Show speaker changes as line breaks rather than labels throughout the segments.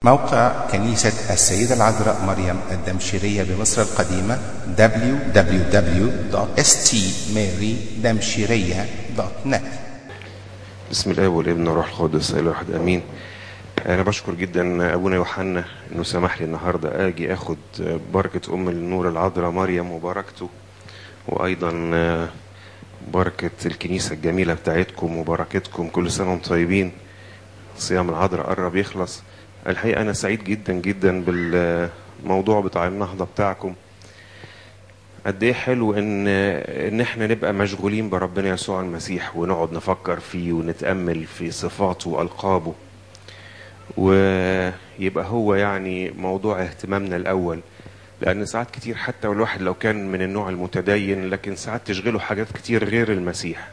موقع كنيسة السيدة العذراء مريم الدمشقية بمصر القديمة www.stmarydamshiriya.net
بسم الله والابن والروح القدس اله واحد امين انا بشكر جدا ابونا يوحنا انه سمح لي النهارده اجي اخد بركه ام النور العذراء مريم وبركته وايضا بركه الكنيسه الجميله بتاعتكم وبركتكم كل سنه وانتم طيبين صيام العذراء قرب يخلص الحقيقه انا سعيد جدا جدا بالموضوع بتاع النهضه بتاعكم قد ايه حلو ان ان احنا نبقى مشغولين بربنا يسوع المسيح ونقعد نفكر فيه ونتامل في صفاته والقابه ويبقى هو يعني موضوع اهتمامنا الاول لان ساعات كتير حتى الواحد لو كان من النوع المتدين لكن ساعات تشغله حاجات كتير غير المسيح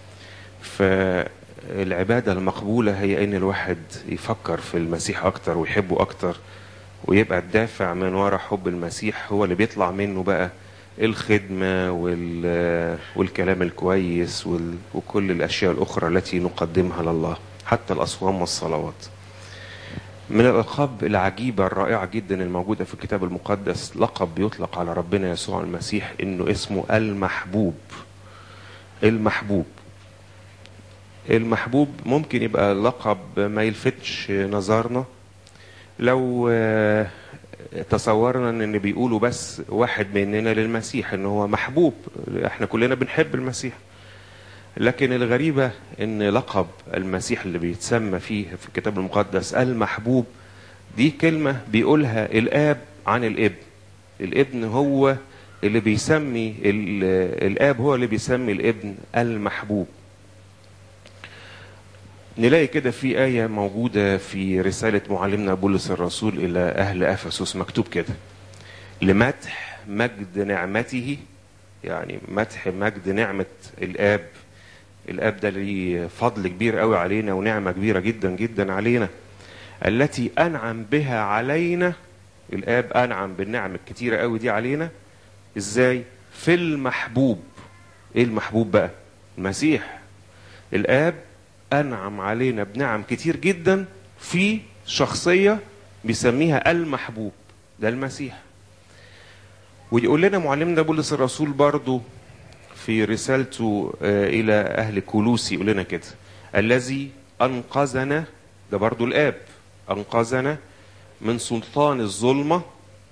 فالعبادة المقبولة هي ان الواحد يفكر في المسيح اكتر ويحبه اكتر ويبقى الدافع من وراء حب المسيح هو اللي بيطلع منه بقى الخدمة وال... والكلام الكويس وال... وكل الأشياء الأخرى التي نقدمها لله حتى الأصوام والصلوات من الألقاب العجيبة الرائعة جدا الموجودة في الكتاب المقدس لقب بيطلق على ربنا يسوع المسيح إنه اسمه المحبوب المحبوب المحبوب ممكن يبقى لقب ما يلفتش نظرنا لو تصورنا ان بيقولوا بس واحد مننا للمسيح ان هو محبوب احنا كلنا بنحب المسيح لكن الغريبة ان لقب المسيح اللي بيتسمى فيه في الكتاب المقدس المحبوب دي كلمة بيقولها الاب عن الابن الابن هو اللي بيسمي الاب هو اللي بيسمي الابن المحبوب نلاقي كده في آية موجودة في رسالة معلمنا بولس الرسول إلى أهل أفسس مكتوب كده لمدح مجد نعمته يعني مدح مجد نعمة الآب الآب ده ليه فضل كبير قوي علينا ونعمة كبيرة جدا جدا علينا التي أنعم بها علينا الآب أنعم بالنعم الكتيرة قوي دي علينا إزاي في المحبوب إيه المحبوب بقى المسيح الآب أنعم علينا بنعم كتير جدا في شخصية بيسميها المحبوب ده المسيح ويقول لنا معلمنا بولس الرسول برضو في رسالته إلى أهل كولوسي يقول لنا كده الذي أنقذنا ده برضو الآب أنقذنا من سلطان الظلمة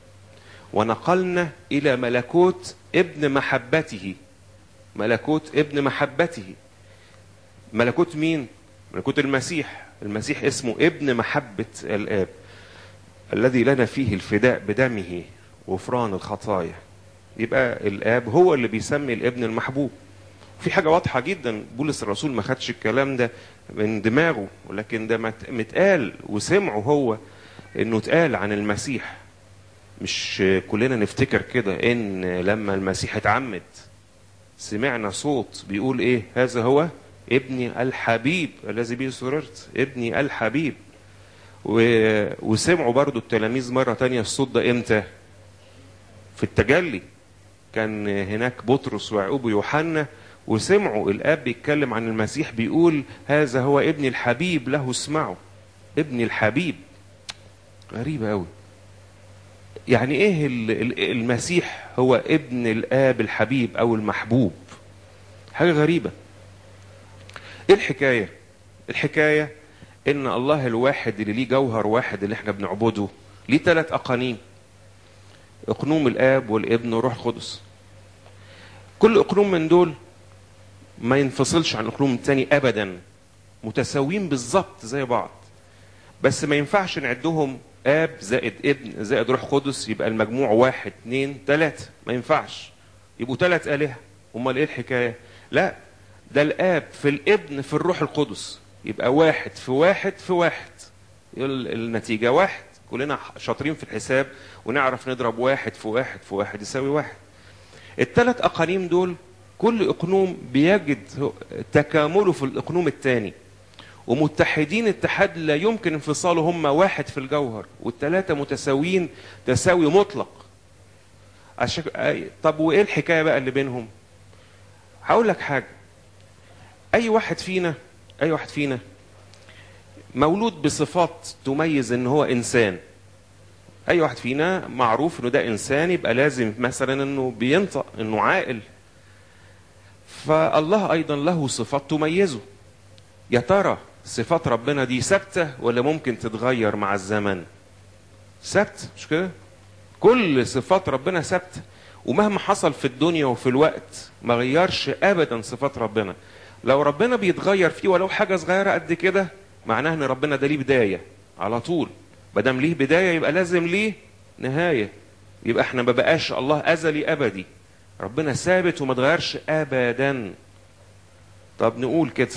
ونقلنا إلى ملكوت ابن محبته ملكوت ابن محبته ملكوت مين ملكوت المسيح المسيح اسمه ابن محبة الآب الذي لنا فيه الفداء بدمه غفران الخطايا يبقى الآب هو اللي بيسمي الابن المحبوب في حاجة واضحة جدا بولس الرسول ما خدش الكلام ده من دماغه ولكن ده متقال وسمعه هو انه اتقال عن المسيح مش كلنا نفتكر كده ان لما المسيح اتعمد سمعنا صوت بيقول ايه هذا هو ابني الحبيب الذي به سررت ابني الحبيب و... وسمعوا برضو التلاميذ مرة تانية الصوت ده امتى في التجلي كان هناك بطرس ويعقوب ويوحنا وسمعوا الاب بيتكلم عن المسيح بيقول هذا هو ابني الحبيب له اسمعوا ابني الحبيب غريبة قوي يعني ايه المسيح هو ابن الاب الحبيب او المحبوب حاجة غريبة ايه الحكايه الحكايه ان الله الواحد اللي ليه جوهر واحد اللي احنا بنعبده ليه ثلاث اقانيم اقنوم الاب والابن والروح القدس كل اقنوم من دول ما ينفصلش عن اقنوم التاني ابدا متساويين بالظبط زي بعض بس ما ينفعش نعدهم اب زائد ابن زائد روح قدس يبقى المجموع واحد اتنين تلاته ما ينفعش يبقوا ثلاث الهه امال ايه الحكايه لا ده الاب في الابن في الروح القدس يبقى واحد في واحد في واحد النتيجة واحد كلنا شاطرين في الحساب ونعرف نضرب واحد في واحد في واحد يساوي واحد الثلاث أقانيم دول كل إقنوم بيجد تكامله في الإقنوم الثاني ومتحدين اتحاد لا يمكن انفصاله هم واحد في الجوهر والثلاثة متساويين تساوي مطلق أشك... طب وإيه الحكاية بقى اللي بينهم هقول لك حاجة اي واحد فينا اي واحد فينا مولود بصفات تميز ان هو انسان اي واحد فينا معروف انه ده انسان يبقى لازم مثلا انه بينطق انه عاقل فالله ايضا له صفات تميزه يا ترى صفات ربنا دي ثابته ولا ممكن تتغير مع الزمن ثابته مش كده كل صفات ربنا ثابته ومهما حصل في الدنيا وفي الوقت ما غيرش ابدا صفات ربنا لو ربنا بيتغير فيه ولو حاجه صغيره قد كده معناها ان ربنا ده ليه بدايه على طول ما دام ليه بدايه يبقى لازم ليه نهايه يبقى احنا ما بقاش الله ازلي ابدي ربنا ثابت وما اتغيرش ابدا طب نقول كده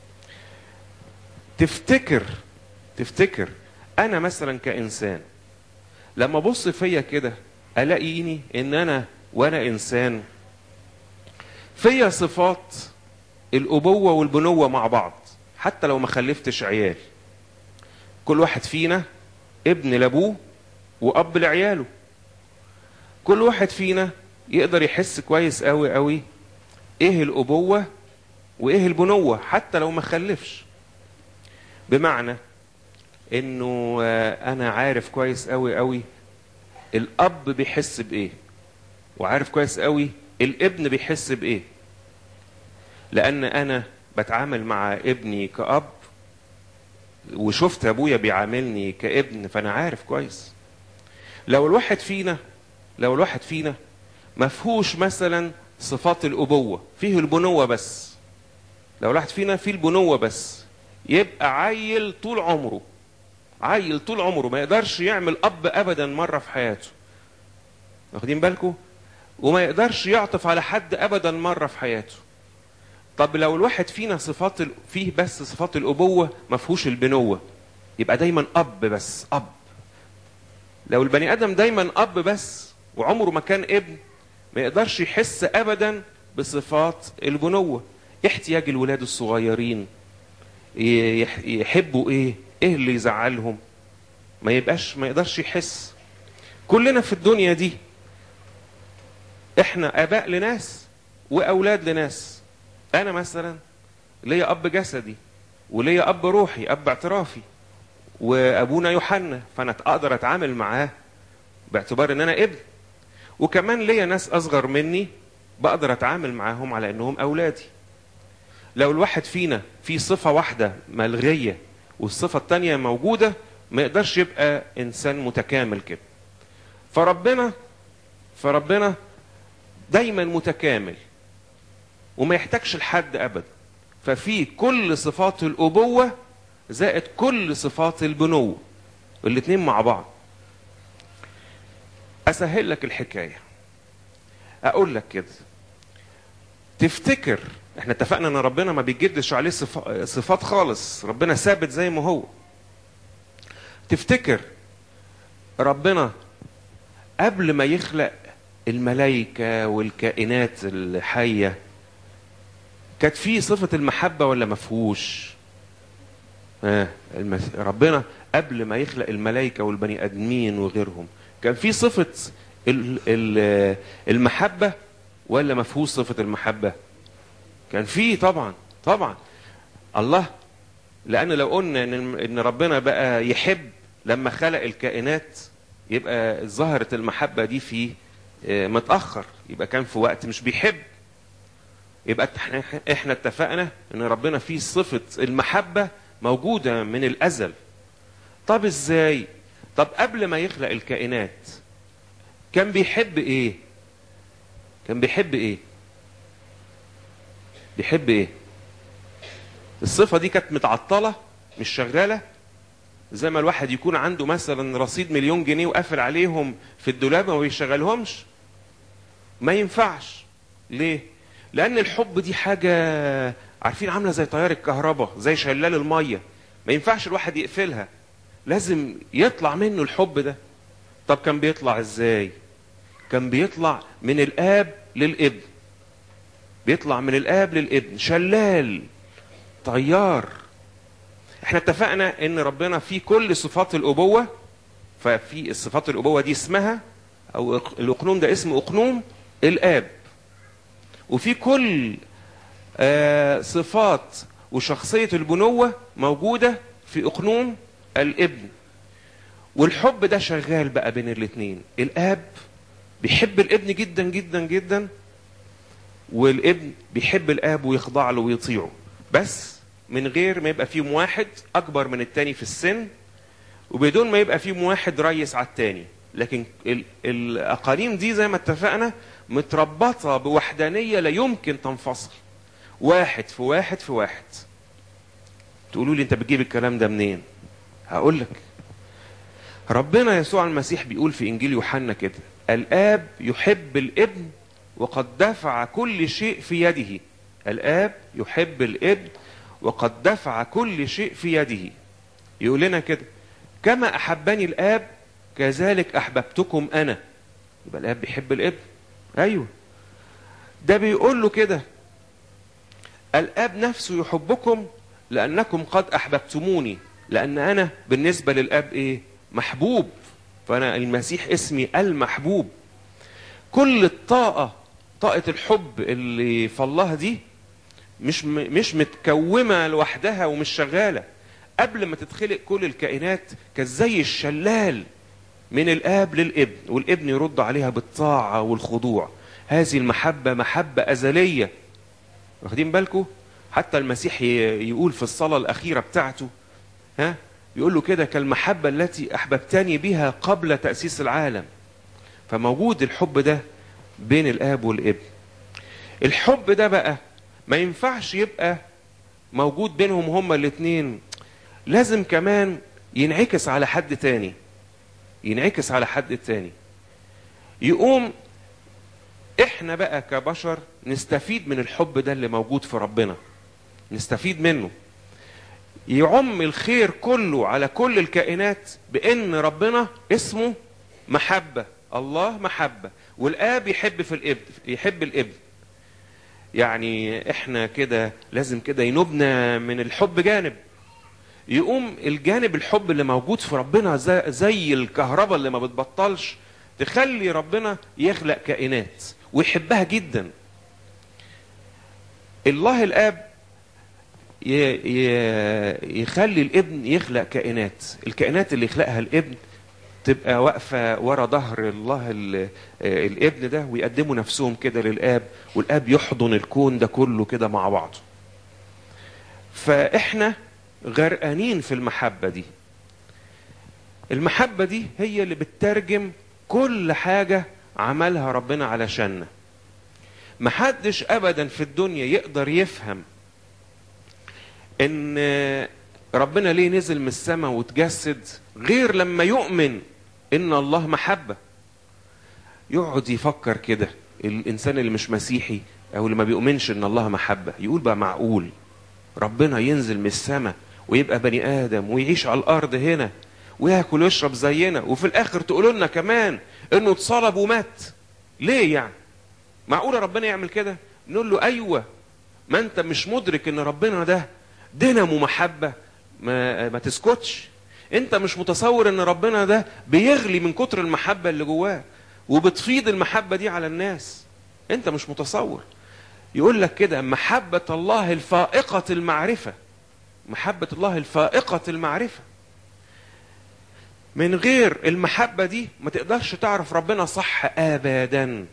تفتكر تفتكر انا مثلا كانسان لما ابص فيا كده الاقيني ان انا وانا انسان فيا صفات الابوه والبنوه مع بعض حتى لو ما خلفتش عيال كل واحد فينا ابن لابوه واب لعياله كل واحد فينا يقدر يحس كويس قوي قوي ايه الابوه وايه البنوه حتى لو ما خلفش بمعنى انه انا عارف كويس قوي قوي الاب بيحس بايه وعارف كويس قوي الابن بيحس بايه لان انا بتعامل مع ابني كاب وشفت ابويا بيعاملني كابن فانا عارف كويس لو الواحد فينا لو الواحد فينا ما فيهوش مثلا صفات الابوه فيه البنوه بس لو الواحد فينا فيه البنوه بس يبقى عيل طول عمره عيل طول عمره ما يقدرش يعمل اب ابدا مره في حياته واخدين بالكم وما يقدرش يعطف على حد ابدا مره في حياته طب لو الواحد فينا صفات ال... فيه بس صفات الابوه ما فيهوش البنوه يبقى دايما اب بس اب لو البني ادم دايما اب بس وعمره ما كان ابن ما يقدرش يحس ابدا بصفات البنوه احتياج الولاد الصغيرين يحبوا ايه ايه اللي يزعلهم ما يبقاش ما يقدرش يحس كلنا في الدنيا دي احنا اباء لناس واولاد لناس انا مثلا ليا اب جسدي وليا اب روحي اب اعترافي وابونا يوحنا فانا اقدر اتعامل معاه باعتبار ان انا ابن وكمان ليا ناس اصغر مني بقدر اتعامل معاهم على انهم اولادي لو الواحد فينا في صفة واحدة ملغية والصفة التانية موجودة ما يقدرش يبقى إنسان متكامل كده فربنا فربنا دايما متكامل وما يحتاجش لحد أبدا ففي كل صفات الأبوة زائد كل صفات البنوة الاتنين مع بعض أسهل لك الحكاية أقول لك كده تفتكر احنا اتفقنا ان ربنا ما بيجدش عليه صفات خالص ربنا ثابت زي ما هو تفتكر ربنا قبل ما يخلق الملائكة والكائنات الحية كانت في صفة المحبة ولا مفهوش آه ربنا قبل ما يخلق الملائكة والبني آدمين وغيرهم كان في صفة المحبة ولا مفهوش صفة المحبة كان في طبعا طبعا الله لان لو قلنا ان ان ربنا بقى يحب لما خلق الكائنات يبقى ظهرت المحبه دي في متاخر يبقى كان في وقت مش بيحب يبقى احنا اتفقنا ان ربنا فيه صفه المحبه موجوده من الازل طب ازاي طب قبل ما يخلق الكائنات كان بيحب ايه كان بيحب ايه بيحب ايه الصفة دي كانت متعطلة مش شغالة زي ما الواحد يكون عنده مثلا رصيد مليون جنيه وقافل عليهم في الدولاب وما بيشغلهمش ما ينفعش ليه لان الحب دي حاجة عارفين عاملة زي تيار الكهرباء زي شلال المية ما ينفعش الواحد يقفلها لازم يطلع منه الحب ده طب كان بيطلع ازاي كان بيطلع من الاب للابن بيطلع من الاب للابن شلال طيار احنا اتفقنا ان ربنا فيه كل صفات الابوه ففي الصفات الابوه دي اسمها او الاقنوم ده اسم اقنوم الاب وفي كل آه صفات وشخصيه البنوه موجوده في اقنوم الابن والحب ده شغال بقى بين الاتنين الاب بيحب الابن جدا جدا جدا والابن بيحب الاب ويخضع له ويطيعه بس من غير ما يبقى فيهم واحد اكبر من التاني في السن وبدون ما يبقى فيهم واحد ريس على التاني لكن ال- الاقاليم دي زي ما اتفقنا متربطه بوحدانيه لا يمكن تنفصل واحد في واحد في واحد تقولوا لي انت بتجيب الكلام ده منين هقول لك ربنا يسوع المسيح بيقول في انجيل يوحنا كده الاب يحب الابن وقد دفع كل شيء في يده الاب يحب الابن وقد دفع كل شيء في يده يقول لنا كده كما احبني الاب كذلك احببتكم انا يبقى الاب بيحب الابن ايوه ده بيقول له كده الاب نفسه يحبكم لانكم قد احببتموني لان انا بالنسبه للاب ايه محبوب فانا المسيح اسمي المحبوب كل الطاقه طاقه الحب اللي في الله دي مش م- مش متكومه لوحدها ومش شغاله قبل ما تتخلق كل الكائنات كانت زي الشلال من الاب للابن والابن يرد عليها بالطاعه والخضوع هذه المحبه محبه ازليه واخدين بالكم حتى المسيح ي- يقول في الصلاه الاخيره بتاعته ها يقول له كده كالمحبه التي احببتني بها قبل تاسيس العالم فموجود الحب ده بين الاب والابن الحب ده بقى ما ينفعش يبقى موجود بينهم هما الاثنين لازم كمان ينعكس على حد تاني ينعكس على حد تاني يقوم احنا بقى كبشر نستفيد من الحب ده اللي موجود في ربنا نستفيد منه يعم الخير كله على كل الكائنات بان ربنا اسمه محبه الله محبه والاب يحب في الابن يحب الابن يعني احنا كده لازم كده ينوبنا من الحب جانب يقوم الجانب الحب اللي موجود في ربنا زي, زي الكهرباء اللي ما بتبطلش تخلي ربنا يخلق كائنات ويحبها جدا الله الاب ي- ي- يخلي الابن يخلق كائنات الكائنات اللي يخلقها الابن تبقى واقفة ورا ظهر الله ال- آه، الابن ده ويقدموا نفسهم كده للآب والآب يحضن الكون ده كله كده مع بعضه فإحنا غرقانين في المحبة دي المحبة دي هي اللي بتترجم كل حاجة عملها ربنا علشاننا محدش أبدا في الدنيا يقدر يفهم ان ربنا ليه نزل من السماء وتجسد غير لما يؤمن ان الله محبه يقعد يفكر كده الانسان اللي مش مسيحي او اللي ما بيؤمنش ان الله محبه يقول بقى معقول ربنا ينزل من السماء ويبقى بني ادم ويعيش على الارض هنا وياكل ويشرب زينا وفي الاخر تقولوا لنا كمان انه اتصلب ومات ليه يعني معقوله ربنا يعمل كده نقول له ايوه ما انت مش مدرك ان ربنا ده دينامو محبه ما, ما تسكتش انت مش متصور ان ربنا ده بيغلي من كتر المحبه اللي جواه وبتفيض المحبه دي على الناس انت مش متصور يقول لك كده محبه الله الفائقه المعرفه محبه الله الفائقه المعرفه من غير المحبه دي ما تقدرش تعرف ربنا صح ابدا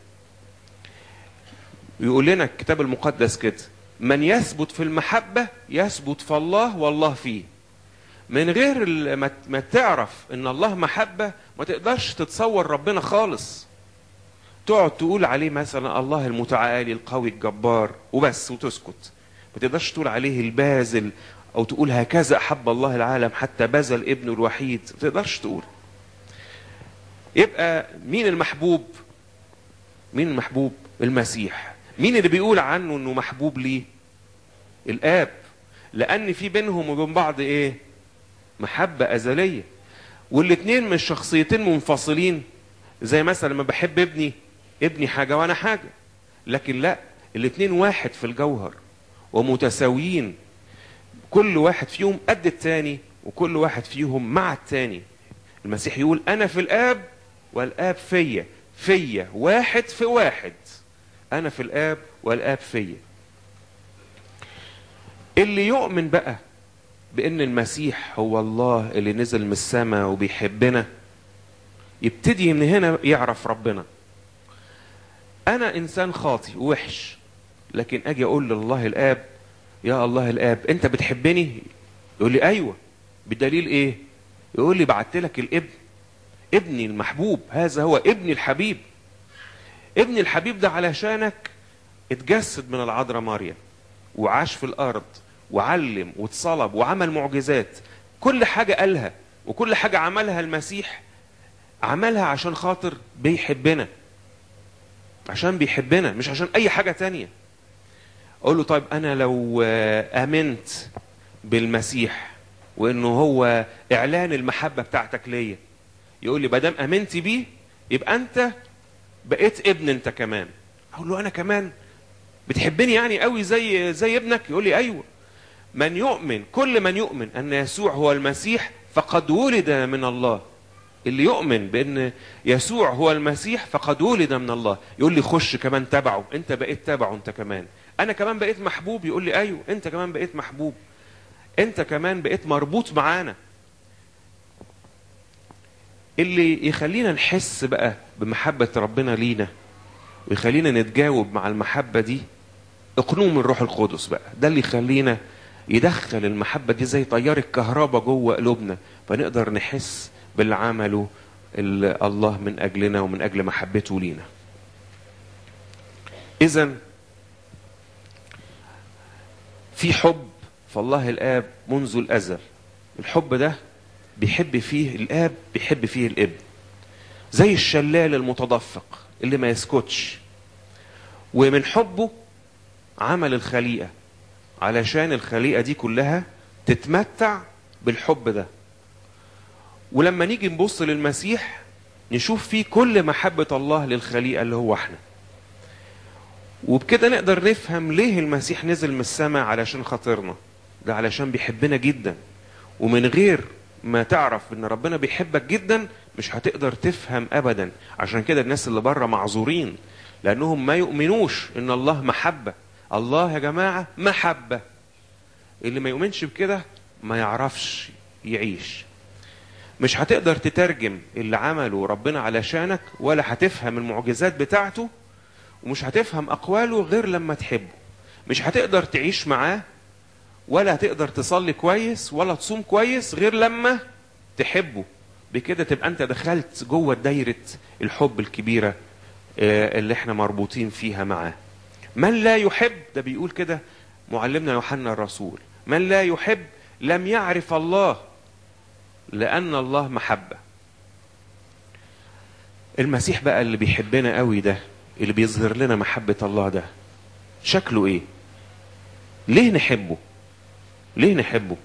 يقول لنا الكتاب المقدس كده من يثبت في المحبة يثبت في الله والله فيه من غير ال- ما ما تعرف ان الله محبة ما تقدرش تتصور ربنا خالص تقعد تقول عليه مثلا الله المتعالي القوي الجبار وبس وتسكت ما تقدرش تقول عليه البازل او تقول هكذا احب الله العالم حتى بذل ابنه الوحيد ما تقدرش تقول يبقى مين المحبوب مين المحبوب المسيح مين اللي بيقول عنه انه محبوب ليه الاب لان في بينهم وبين بعض ايه محبه ازليه والاتنين مش شخصيتين منفصلين زي مثلا لما بحب ابني ابني حاجه وانا حاجه لكن لا الاتنين واحد في الجوهر ومتساويين كل واحد فيهم قد التاني وكل واحد فيهم مع التاني المسيح يقول انا في الاب والاب فيا فيا واحد في واحد انا في الاب والاب فيا اللي يؤمن بقى بان المسيح هو الله اللي نزل من السماء وبيحبنا يبتدي من هنا يعرف ربنا انا انسان خاطي ووحش لكن اجي اقول لله الاب يا الله الاب انت بتحبني يقول لي ايوه بدليل ايه يقول لي بعت لك الابن ابني المحبوب هذا هو ابني الحبيب ابني الحبيب ده علشانك اتجسد من العذراء مريم وعاش في الارض وعلم واتصلب وعمل معجزات كل حاجه قالها وكل حاجه عملها المسيح عملها عشان خاطر بيحبنا عشان بيحبنا مش عشان اي حاجه تانية اقول له طيب انا لو امنت بالمسيح وانه هو اعلان المحبه بتاعتك ليا يقول لي دام امنت بيه يبقى انت بقيت ابن انت كمان اقول له انا كمان بتحبني يعني قوي زي زي ابنك يقول لي ايوه من يؤمن كل من يؤمن ان يسوع هو المسيح فقد ولد من الله اللي يؤمن بان يسوع هو المسيح فقد ولد من الله يقول لي خش كمان تبعه انت بقيت تبعه انت كمان انا كمان بقيت محبوب يقول لي ايوه انت كمان بقيت محبوب انت كمان بقيت مربوط معانا اللي يخلينا نحس بقى بمحبة ربنا لينا ويخلينا نتجاوب مع المحبة دي اقنوم الروح القدس بقى ده اللي يخلينا يدخل المحبة دي زي تيار الكهرباء جوه قلوبنا فنقدر نحس باللي عمله الله من أجلنا ومن أجل محبته لينا إذا في حب فالله الآب منذ الأزل الحب ده بيحب فيه الآب بيحب فيه الابن زي الشلال المتدفق اللي ما يسكتش ومن حبه عمل الخليقة علشان الخليقة دي كلها تتمتع بالحب ده ولما نيجي نبص للمسيح نشوف فيه كل محبة الله للخليقة اللي هو احنا وبكده نقدر نفهم ليه المسيح نزل من السماء علشان خاطرنا ده علشان بيحبنا جدا ومن غير ما تعرف ان ربنا بيحبك جدا مش هتقدر تفهم ابدا عشان كده الناس اللي بره معذورين لانهم ما يؤمنوش ان الله محبه الله يا جماعه محبه اللي ما يؤمنش بكده ما يعرفش يعيش مش هتقدر تترجم اللي عمله ربنا علشانك ولا هتفهم المعجزات بتاعته ومش هتفهم اقواله غير لما تحبه مش هتقدر تعيش معاه ولا هتقدر تصلي كويس ولا تصوم كويس غير لما تحبه بكده تبقى انت دخلت جوه دايره الحب الكبيره اللي احنا مربوطين فيها معاه من لا يحب ده بيقول كده معلمنا يوحنا الرسول من لا يحب لم يعرف الله لان الله محبه المسيح بقى اللي بيحبنا قوي ده اللي بيظهر لنا محبه الله ده شكله ايه ليه نحبه ليه نحبه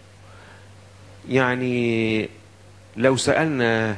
يعني لو سألنا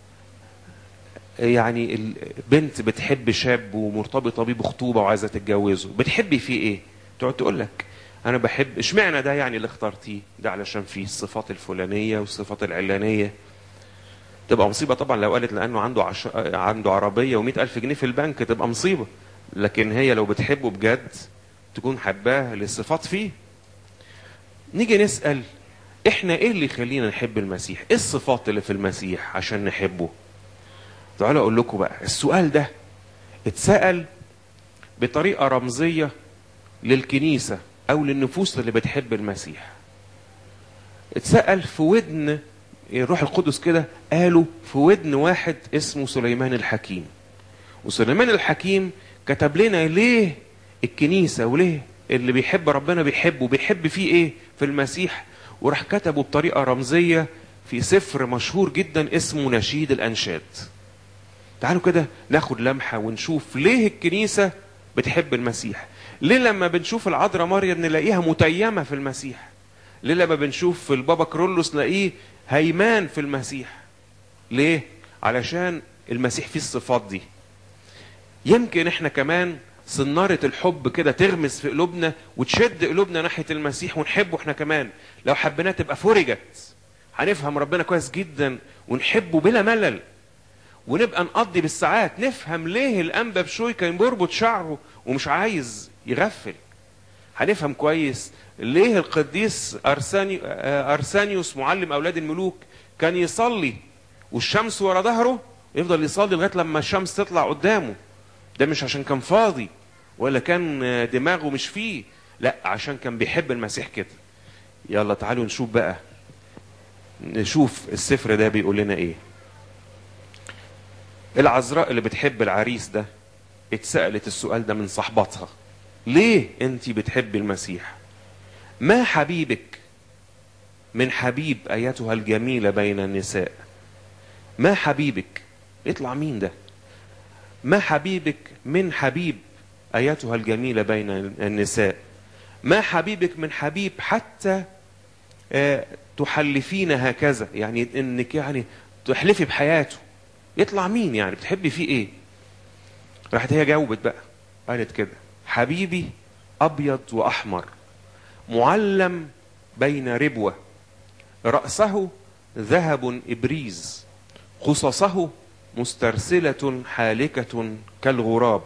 يعني البنت بتحب شاب ومرتبطة بيه بخطوبة وعايزة تتجوزه بتحبي فيه ايه تقعد تقول لك انا بحب اشمعنى ده يعني اللي اخترتيه ده علشان فيه الصفات الفلانية والصفات العلانية تبقى مصيبة طبعا لو قالت لانه عنده عش... عنده عربية ومئة الف جنيه في البنك تبقى مصيبة لكن هي لو بتحبه بجد تكون حباه للصفات فيه نيجي نسأل احنا ايه اللي يخلينا نحب المسيح ايه الصفات اللي في المسيح عشان نحبه تعالوا اقول لكم بقى السؤال ده اتسأل بطريقة رمزية للكنيسة او للنفوس اللي بتحب المسيح اتسأل في ودن الروح القدس كده قالوا في ودن واحد اسمه سليمان الحكيم وسليمان الحكيم كتب لنا ليه الكنيسة وليه اللي بيحب ربنا بيحبه بيحب فيه ايه في المسيح وراح كتبه بطريقة رمزية في سفر مشهور جدا اسمه نشيد الأنشاد تعالوا كده ناخد لمحة ونشوف ليه الكنيسة بتحب المسيح ليه لما بنشوف العذراء مريم نلاقيها متيمة في المسيح ليه لما بنشوف في البابا كرولوس نلاقيه هيمان في المسيح ليه علشان المسيح فيه الصفات دي يمكن احنا كمان صنارة الحب كده تغمس في قلوبنا وتشد قلوبنا ناحية المسيح ونحبه احنا كمان لو حبيناه تبقى فرجت هنفهم ربنا كويس جدا ونحبه بلا ملل ونبقى نقضي بالساعات نفهم ليه الأنبا بشوي كان بيربط شعره ومش عايز يغفل هنفهم كويس ليه القديس أرساني آه، أرسانيوس معلم أولاد الملوك كان يصلي والشمس ورا ظهره يفضل يصلي لغاية لما الشمس تطلع قدامه ده مش عشان كان فاضي ولا كان آه، دماغه مش فيه لا عشان كان بيحب المسيح كده يلا تعالوا نشوف بقى نشوف السفر ده بيقول لنا ايه العذراء اللي بتحب العريس ده اتسألت السؤال ده من صاحبتها ليه انت بتحبي المسيح ما حبيبك من حبيب ايتها الجميلة بين النساء ما حبيبك يطلع مين ده ما حبيبك من حبيب ايتها الجميلة بين النساء ما حبيبك من حبيب حتى آه، تحلفين هكذا يعني انك يعني تحلفي بحياته يطلع مين يعني بتحبي فيه ايه راحت هي جاوبت بقى قالت كده حبيبي ابيض واحمر معلم بين ربوه راسه ذهب ابريز قصصه مسترسله حالكه كالغراب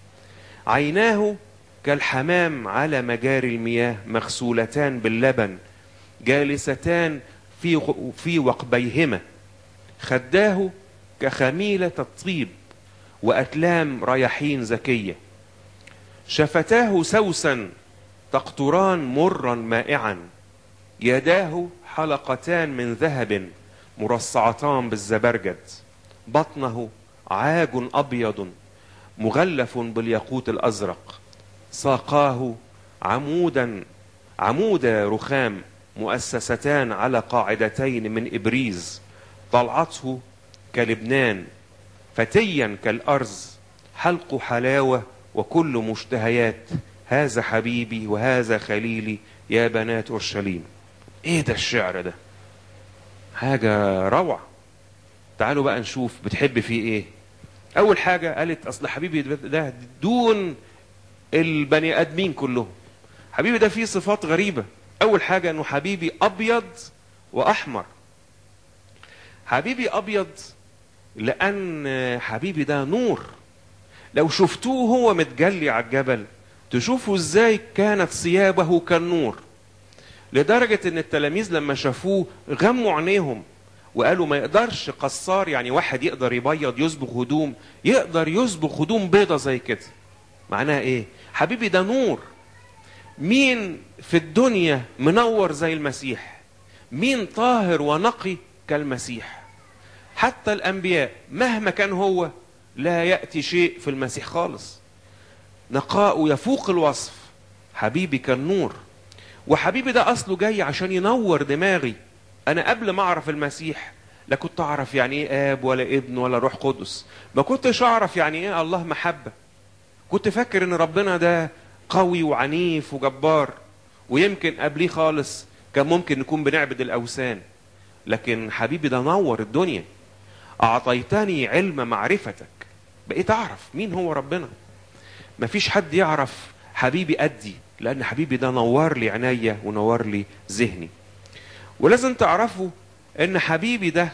عيناه كالحمام على مجاري المياه مغسولتان باللبن جالستان في في وقبيهما خداه كخميلة الطيب وأتلام رياحين زكية شفتاه سوسا تقطران مرا مائعا يداه حلقتان من ذهب مرصعتان بالزبرجد بطنه عاج أبيض مغلف بالياقوت الأزرق ساقاه عمودا عمود رخام مؤسستان على قاعدتين من إبريز طلعته كلبنان فتيا كالأرز حلق حلاوة وكل مشتهيات هذا حبيبي وهذا خليلي يا بنات أورشليم ايه ده الشعر ده حاجة روعة تعالوا بقى نشوف بتحب فيه ايه اول حاجة قالت اصل حبيبي ده دون البني ادمين كلهم حبيبي ده فيه صفات غريبة اول حاجة انه حبيبي ابيض واحمر حبيبي ابيض لان حبيبي ده نور لو شفتوه هو متجلي على الجبل تشوفوا ازاي كانت ثيابه كالنور لدرجة ان التلاميذ لما شافوه غموا عينيهم وقالوا ما يقدرش قصار يعني واحد يقدر يبيض يصبغ هدوم يقدر يصبغ هدوم بيضة زي كده معناها ايه حبيبي ده نور مين في الدنيا منور زي المسيح مين طاهر ونقي كالمسيح حتى الانبياء مهما كان هو لا ياتي شيء في المسيح خالص نقاء يفوق الوصف حبيبي كان نور وحبيبي ده اصله جاي عشان ينور دماغي انا قبل ما اعرف المسيح لا كنت اعرف يعني ايه اب ولا ابن ولا روح قدس ما كنتش اعرف يعني ايه الله محبه كنت فاكر ان ربنا ده قوي وعنيف وجبار ويمكن قبليه خالص كان ممكن نكون بنعبد الاوثان لكن حبيبي ده نور الدنيا اعطيتني علم معرفتك بقيت اعرف مين هو ربنا مفيش حد يعرف حبيبي قدي لان حبيبي ده نور لي عينيا ونور لي ذهني ولازم تعرفوا ان حبيبي ده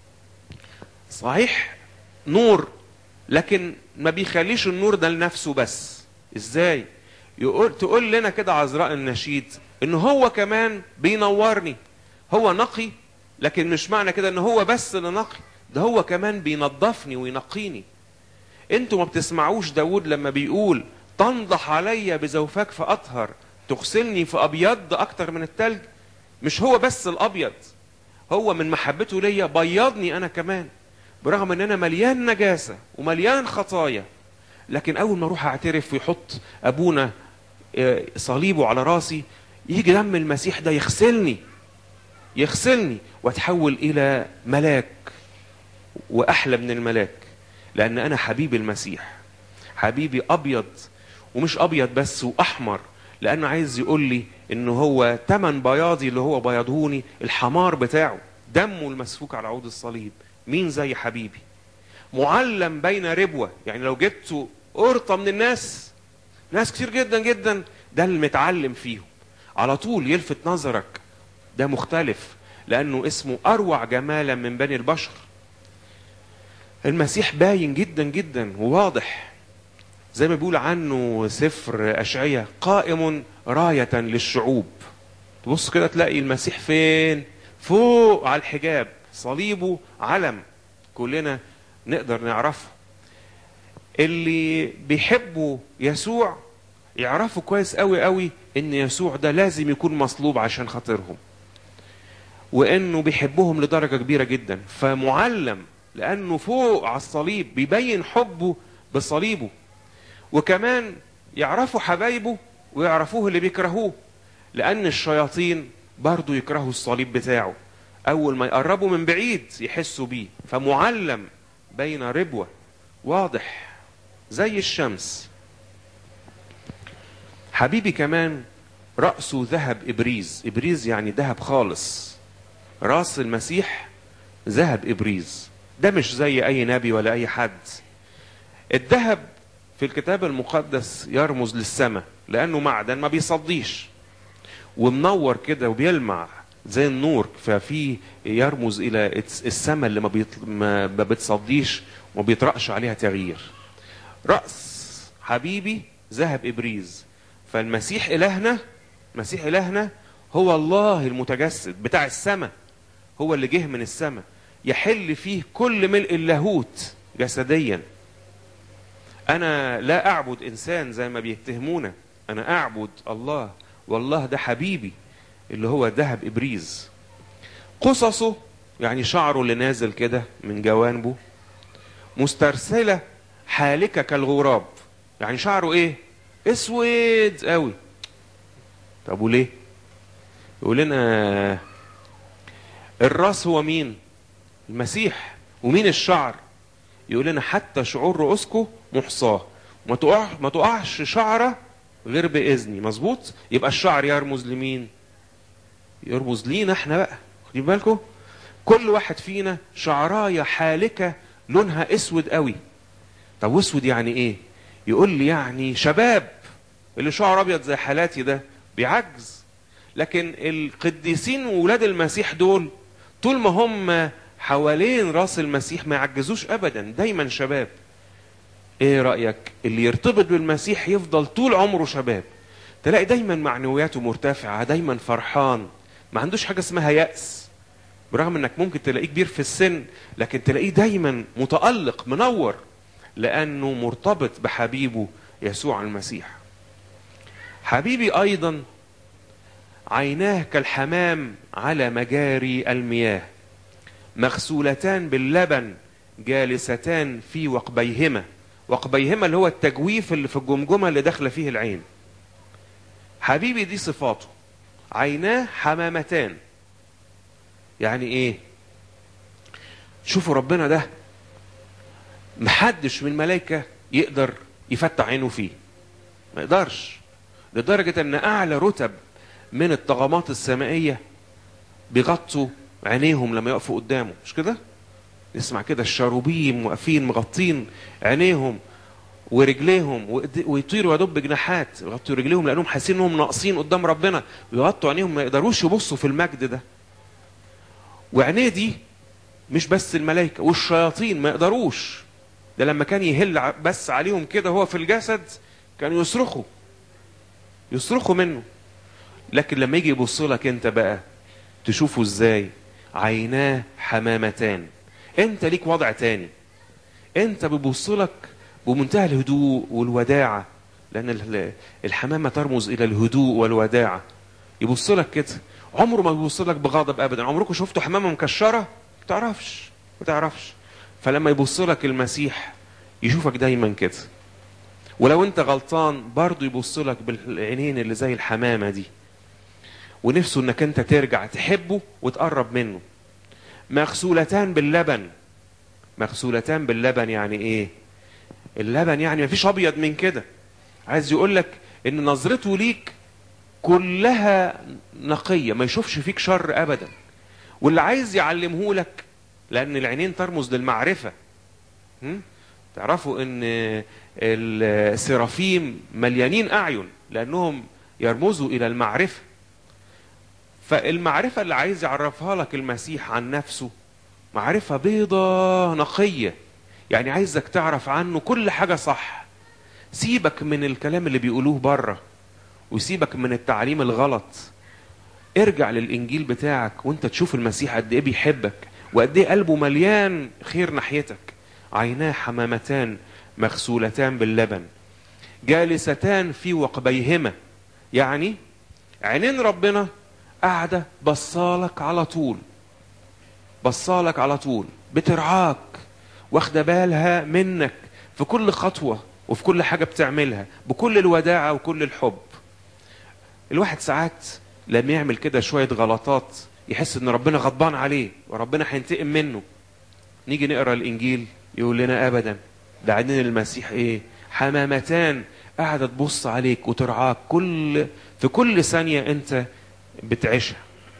صحيح نور لكن ما بيخليش النور ده لنفسه بس ازاي يقول تقول لنا كده عذراء النشيد ان هو كمان بينورني هو نقي لكن مش معنى كده ان هو بس اللي نقي ده هو كمان بينظفني وينقيني انتوا ما بتسمعوش داود لما بيقول تنضح علي بزوفك فاطهر تغسلني فابيض اكتر من التلج مش هو بس الابيض هو من محبته ليا بيضني انا كمان برغم ان انا مليان نجاسه ومليان خطايا لكن اول ما اروح اعترف ويحط ابونا صليبه على راسي يجي دم المسيح ده يغسلني يغسلني واتحول الى ملاك واحلى من الملاك لان انا حبيب المسيح حبيبي ابيض ومش ابيض بس واحمر لانه عايز يقول لي ان هو تمن بياضي اللي هو بيضهوني الحمار بتاعه دمه المسفوك على عود الصليب مين زي حبيبي معلم بين ربوه يعني لو جبتوا قرطه من الناس ناس كتير جدا جدا ده المتعلم فيهم على طول يلفت نظرك ده مختلف لانه اسمه اروع جمالا من بني البشر المسيح باين جدا جدا وواضح زي ما بيقول عنه سفر أشعية قائم راية للشعوب تبص كده تلاقي المسيح فين فوق على الحجاب صليبه علم كلنا نقدر نعرفه اللي بيحبوا يسوع يعرفوا كويس قوي قوي ان يسوع ده لازم يكون مصلوب عشان خاطرهم وانه بيحبهم لدرجه كبيره جدا فمعلم لانه فوق على الصليب بيبين حبه بصليبه وكمان يعرفوا حبايبه ويعرفوه اللي بيكرهوه لان الشياطين برضو يكرهوا الصليب بتاعه اول ما يقربوا من بعيد يحسوا بيه فمعلم بين ربوه واضح زي الشمس حبيبي كمان رأسه ذهب إبريز إبريز يعني ذهب خالص راس المسيح ذهب إبريز ده مش زي أي نبي ولا أي حد الذهب في الكتاب المقدس يرمز للسماء لأنه معدن ما بيصديش ومنور كده وبيلمع زي النور ففي يرمز إلى السماء اللي ما, بيط... ما بتصديش وما بيطرقش عليها تغيير رأس حبيبي ذهب إبريز فالمسيح إلهنا مسيح إلهنا هو الله المتجسد بتاع السماء هو اللي جه من السماء يحل فيه كل ملء اللاهوت جسديا أنا لا أعبد إنسان زي ما بيتهمونا أنا أعبد الله والله ده حبيبي اللي هو ذهب إبريز قصصه يعني شعره اللي نازل كده من جوانبه مسترسلة حالكة كالغراب يعني شعره ايه اسود قوي طب وليه يقول لنا الراس هو مين المسيح ومين الشعر يقول لنا حتى شعور رؤوسكم محصاه ما تقع ما تقعش شعره غير باذني مظبوط يبقى الشعر يرمز لمين يرمز لينا احنا بقى خدين بالكم كل واحد فينا شعرايه حالكه لونها اسود قوي طب واسود يعني ايه يقول لي يعني شباب اللي شعر ابيض زي حالاتي ده بيعجز لكن القديسين وولاد المسيح دول طول ما هم حوالين راس المسيح ما يعجزوش ابدا دايما شباب ايه رايك اللي يرتبط بالمسيح يفضل طول عمره شباب تلاقي دايما معنوياته مرتفعه دايما فرحان ما عندوش حاجه اسمها ياس برغم انك ممكن تلاقيه كبير في السن لكن تلاقيه دايما متالق منور لانه مرتبط بحبيبه يسوع المسيح حبيبي ايضا عيناه كالحمام على مجاري المياه مغسولتان باللبن جالستان في وقبيهما وقبيهما اللي هو التجويف اللي في الجمجمه اللي داخله فيه العين حبيبي دي صفاته عيناه حمامتان يعني ايه شوفوا ربنا ده محدش من الملائكة يقدر يفتح عينه فيه ما يقدرش لدرجة ان اعلى رتب من الطغمات السمائية بيغطوا عينيهم لما يقفوا قدامه مش كده نسمع كده الشاروبيم واقفين مغطين عينيهم ورجليهم ويطيروا يا دوب بجناحات يغطوا رجليهم لانهم حاسين انهم ناقصين قدام ربنا بيغطوا عينيهم ما يقدروش يبصوا في المجد ده وعينيه دي مش بس الملائكة والشياطين ما يقدروش ده لما كان يهل بس عليهم كده هو في الجسد كانوا يصرخوا يصرخوا منه لكن لما يجي يبص لك انت بقى تشوفه ازاي عيناه حمامتان انت ليك وضع تاني انت بيبص لك بمنتهى الهدوء والوداعة لأن الحمامة ترمز إلى الهدوء والوداعة يبص لك كده عمره ما بيبص لك بغضب أبدا عمركم شفتوا حمامة مكشرة ما تعرفش ما تعرفش فلما يبص لك المسيح يشوفك دايما كده ولو انت غلطان برضه يبص لك بالعينين اللي زي الحمامة دي ونفسه انك انت ترجع تحبه وتقرب منه مغسولتان باللبن مغسولتان باللبن يعني ايه اللبن يعني مفيش ابيض من كده عايز يقول لك ان نظرته ليك كلها نقية ما يشوفش فيك شر ابدا واللي عايز يعلمه لك لان العينين ترمز للمعرفة تعرفوا ان السرافيم مليانين اعين لانهم يرمزوا الى المعرفة فالمعرفة اللي عايز يعرفها لك المسيح عن نفسه معرفة بيضة نقية يعني عايزك تعرف عنه كل حاجة صح سيبك من الكلام اللي بيقولوه بره وسيبك من التعليم الغلط ارجع للانجيل بتاعك وانت تشوف المسيح قد ايه بيحبك وقد ايه قلبه مليان خير ناحيتك عيناه حمامتان مغسولتان باللبن جالستان في وقبيهما يعني عينين ربنا قاعده بصالك على طول بصالك على طول بترعاك واخده بالها منك في كل خطوه وفي كل حاجه بتعملها بكل الوداعه وكل الحب الواحد ساعات لما يعمل كده شويه غلطات يحس ان ربنا غضبان عليه وربنا هينتقم منه نيجي نقرا الانجيل يقول لنا ابدا ده عينين المسيح ايه حمامتان قاعده تبص عليك وترعاك كل في كل ثانيه انت بتعيشها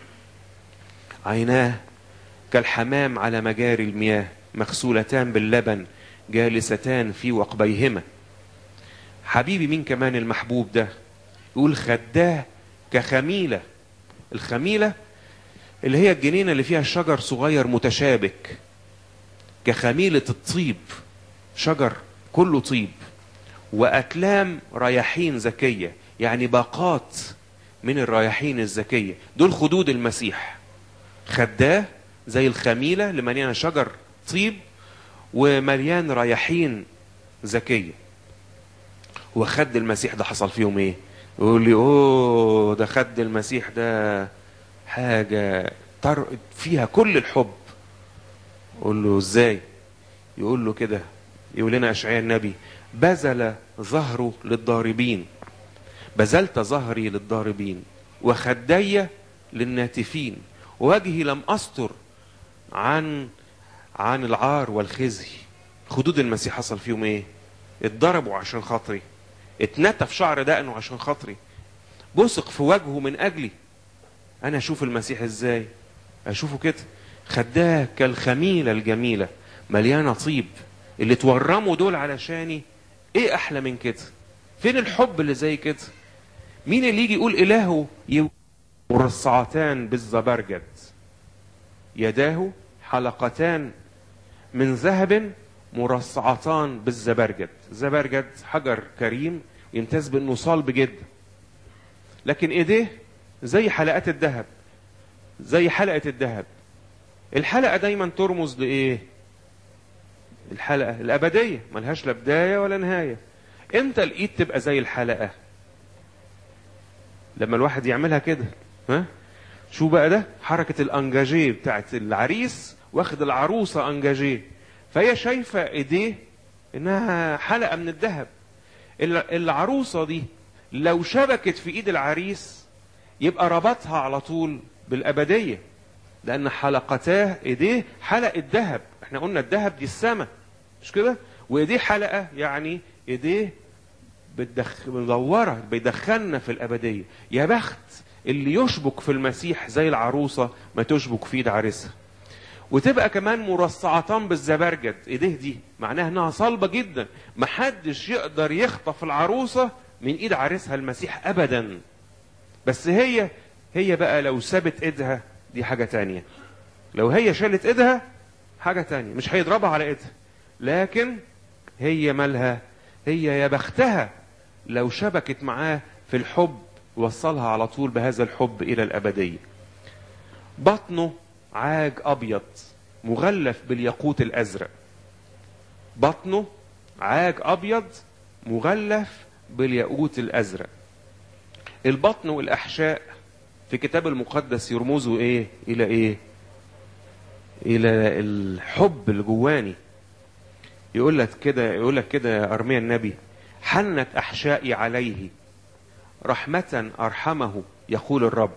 عيناه كالحمام على مجاري المياه مغسولتان باللبن جالستان في وقبيهما حبيبي مين كمان المحبوب ده يقول خداه كخميله الخميله اللي هي الجنينه اللي فيها شجر صغير متشابك كخميله الطيب شجر كله طيب وأكلام رياحين زكية يعني باقات من الرياحين الزكية دول خدود المسيح خداه زي الخميلة اللي مليانة شجر طيب ومليان رياحين زكية وخد المسيح ده حصل فيهم ايه يقول لي اوه ده خد المسيح ده حاجة تر... فيها كل الحب اقول له ازاي يقول له كده يقول لنا اشعياء النبي بذل ظهره للضاربين بذلت ظهري للضاربين وخدي للناتفين ووجهي لم استر عن عن العار والخزي خدود المسيح حصل فيهم ايه اتضربوا عشان خاطري اتنتف شعر دقنه عشان خاطري بصق في وجهه من اجلي انا اشوف المسيح ازاي اشوفه كده خداه كالخميله الجميله مليانه طيب اللي تورموا دول علشاني ايه احلى من كده فين الحب اللي زي كده مين اللي يجي يقول الهه مرصعتان بالزبرجد يداه حلقتان من ذهب مرصعتان بالزبرجد زبرجد حجر كريم يمتاز بانه صلب جدا لكن ايديه زي حلقات الذهب زي حلقه الذهب الحلقه دايما ترمز لايه الحلقه الابديه ملهاش لا بدايه ولا نهايه امتى الايد تبقى زي الحلقه لما الواحد يعملها كده ها شو بقى ده حركه الانجاجيه بتاعت العريس واخد العروسه انجاجيه فهي شايفه ايديه انها حلقه من الذهب العروسه دي لو شبكت في ايد العريس يبقى ربطها على طول بالابديه لان حلقتاه ايديه حلقه ذهب احنا قلنا الذهب دي السماء مش كده وايديه حلقه يعني ايديه بتدخ... مدوره بيدخلنا في الابديه يا بخت اللي يشبك في المسيح زي العروسه ما تشبك في ايد عريسها وتبقى كمان مرصعتان بالزبرجد ايديه دي معناها انها صلبه جدا محدش يقدر يخطف العروسه من ايد عريسها المسيح ابدا بس هي هي بقى لو سابت ايدها دي حاجه تانية لو هي شالت ايدها حاجه تانية مش هيضربها على ايدها لكن هي مالها هي يا بختها لو شبكت معاه في الحب وصلها على طول بهذا الحب الى الابديه بطنه عاج ابيض مغلف بالياقوت الازرق بطنه عاج ابيض مغلف بالياقوت الازرق البطن والاحشاء في الكتاب المقدس يرمزوا ايه الى ايه الى الحب اللي جواني يقول لك كده يقول لك كده ارميا النبي حنت احشائي عليه رحمه ارحمه يقول الرب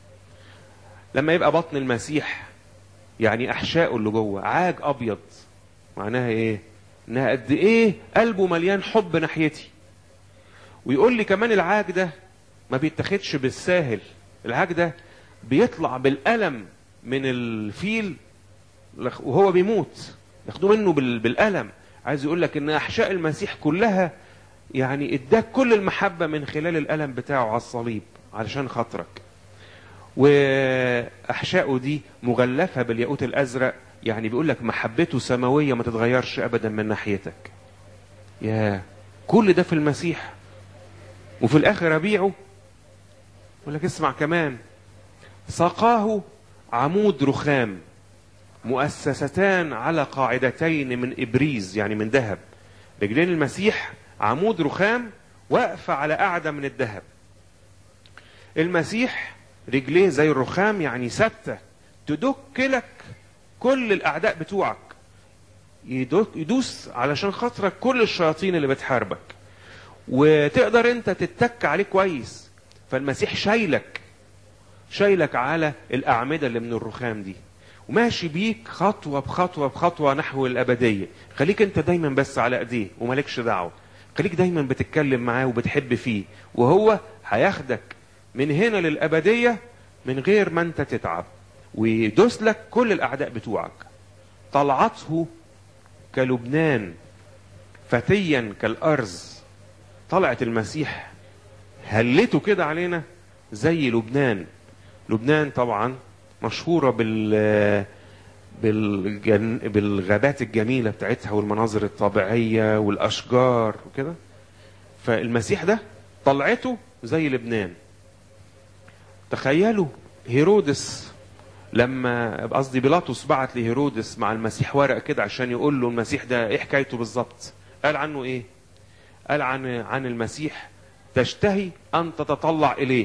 لما يبقى بطن المسيح يعني احشائه اللي جوه عاج ابيض معناها ايه انها قد ايه قلبه مليان حب ناحيتي ويقول لي كمان العاج ده ما بيتاخدش بالساهل العاج ده بيطلع بالألم من الفيل وهو بيموت ياخدوه منه بالألم عايز يقول لك ان احشاء المسيح كلها يعني اداك كل المحبة من خلال الألم بتاعه على الصليب علشان خاطرك واحشائه دي مغلفة بالياقوت الازرق يعني بيقول لك محبته سماوية ما تتغيرش ابدا من ناحيتك يا كل ده في المسيح وفي الاخر ابيعه يقول لك اسمع كمان ساقاه عمود رخام مؤسستان على قاعدتين من ابريز يعني من ذهب رجلين المسيح عمود رخام واقفه على قاعده من الذهب المسيح رجليه زي الرخام يعني ثابته تدك لك كل الاعداء بتوعك يدوك- يدوس علشان خاطرك كل الشياطين اللي بتحاربك وتقدر انت تتك عليه كويس فالمسيح شايلك شايلك على الاعمده اللي من الرخام دي وماشي بيك خطوه بخطوه بخطوه نحو الابديه خليك انت دايما بس على ايديه ومالكش دعوه خليك دايما بتتكلم معاه وبتحب فيه وهو هياخدك من هنا للابديه من غير ما انت تتعب ويدوس لك كل الاعداء بتوعك طلعته كلبنان فتيا كالارز طلعت المسيح هلته كده علينا زي لبنان لبنان طبعا مشهورة بال بالجن... بالغابات الجميلة بتاعتها والمناظر الطبيعية والأشجار وكده فالمسيح ده طلعته زي لبنان تخيلوا هيرودس لما قصدي بيلاطس بعت لهيرودس مع المسيح ورقة كده عشان يقول له المسيح ده ايه حكايته بالظبط قال عنه ايه قال عن عن المسيح تشتهي ان تتطلع اليه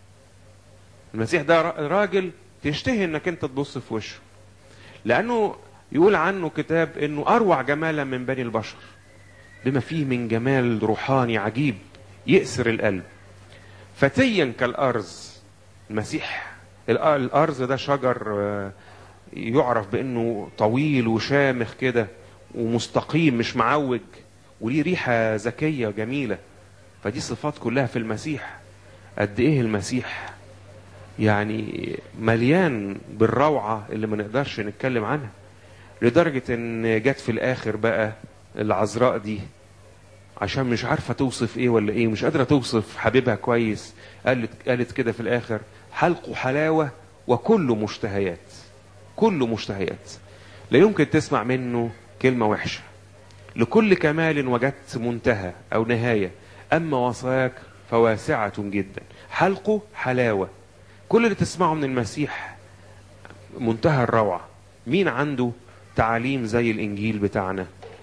المسيح ده را- راجل تشتهي انك انت تبص في وشه لانه يقول عنه كتاب انه اروع جمالا من بني البشر بما فيه من جمال روحاني عجيب يأسر القلب فتيا كالارز المسيح الأ- الارز ده شجر آه، يعرف بانه طويل وشامخ كده ومستقيم مش معوج وليه ريحه ذكيه جميله فدي صفات كلها في المسيح قد ايه المسيح يعني مليان بالروعه اللي ما نقدرش نتكلم عنها لدرجه ان جت في الاخر بقى العذراء دي عشان مش عارفه توصف ايه ولا ايه مش قادره توصف حبيبها كويس قالت قالت كده في الاخر حلق حلاوه وكل مشتهيات كل مشتهيات لا يمكن تسمع منه كلمه وحشه لكل كمال وجدت منتهى او نهايه اما وصاك فواسعه جدا حلقه حلاوه كل اللي تسمعه من المسيح منتهى الروعه مين عنده تعاليم زي الانجيل بتاعنا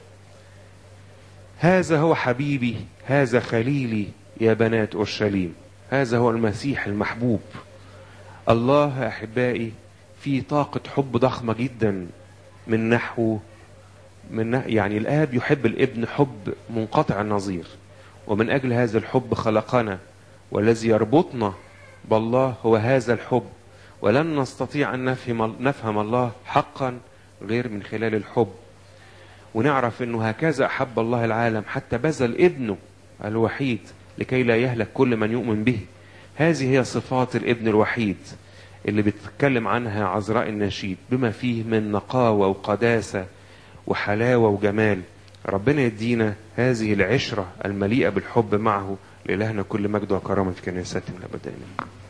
هذا هو حبيبي هذا خليلي يا بنات اورشليم هذا هو المسيح المحبوب الله احبائي في طاقه حب ضخمه جدا من نحو من نح- يعني الاب يحب الابن حب منقطع النظير ومن اجل هذا الحب خلقنا والذي يربطنا بالله هو هذا الحب ولن نستطيع ان نفهم نفهم الله حقا غير من خلال الحب ونعرف انه هكذا احب الله العالم حتى بذل ابنه الوحيد لكي لا يهلك كل من يؤمن به هذه هي صفات الابن الوحيد اللي بتتكلم عنها عذراء النشيد بما فيه من نقاوة وقداسة وحلاوة وجمال ربنا يدينا هذه العشرة المليئة بالحب معه لإلهنا كل مجد وكرامة في كنيستنا الأبدية